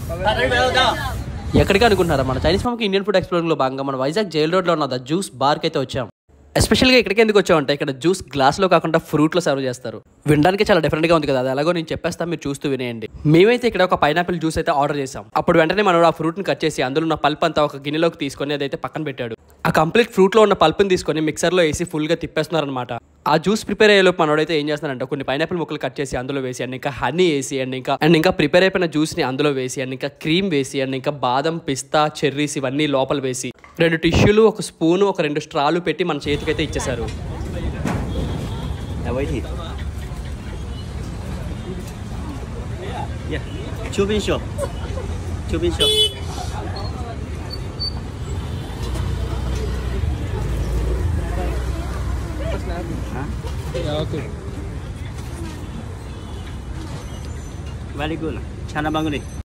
ఎక్కడికి అనుకుంటున్నారా మన చైనీస్ మామకి ఇండియన్ ఫుడ్ ఎక్స్ప్లోరింగ్ లో భాగంగా మన వైజాగ్ జైల్ రోడ్ లో ఉన్న ద జ్యూస్ బార్ కి అయితే వచ్చాం ఎస్పెషల్గా ఇక్కడికి ఎందుకు వచ్చామంటే ఇక్కడ జ్యూస్ గ్లాస్లో కాకుండా ఫ్రూట్లో సర్వ్ చేస్తారు వినడానికి చాలా డిఫరెంట్గా ఉంది కదా అది ఎలాగో నేను చెప్పేస్తా మీరు చూస్తూ వినేయండి మేమైతే ఇక్కడ ఒక పైనాపిల్ జ్యూస్ అయితే ఆర్డర్ చేసాం అప్పుడు వెంటనే మనం ఆ ఫ్రూట్ని కట్ చేసి అందులో ఉన్న పల్ప్ అంతా ఒక గిన్నెలోకి తీసుకొని అదైతే పక్కన పెట్టాడు ఆ కంప్లీట్ ఫ్రూట్లో ఉన్న పల్ప్ని తీసుకొని మిక్సర్లో వేసి ఫుల్గా తిప్పేస్తున్నారనమాట ఆ జ్యూస్ ప్రిపేర్ అయ్యేలోపు మనోడైతే ఏం చేస్తున్నారంటే కొన్ని పైనాపిల్ ముక్కలు కట్ చేసి అందులో వేసి అండ్ ఇంకా హనీ వేసి అండ్ ఇంకా అండ్ ఇంకా ప్రిపేర్ అయిపోయిన జ్యూస్ని అందులో వేసి అండ్ ఇంకా క్రీమ్ వేసి అండ్ ఇంకా బాదం పిస్తా చెర్రీస్ ఇవన్నీ లోపల వేసి రెండు టిష్యూలు ఒక స్పూను ఒక రెండు స్ట్రాలు పెట్టి మన చేతికైతే ఇచ్చేసారు 来我一起。呀，秋冰秀，秋冰秀。 Very good. Chana banguri.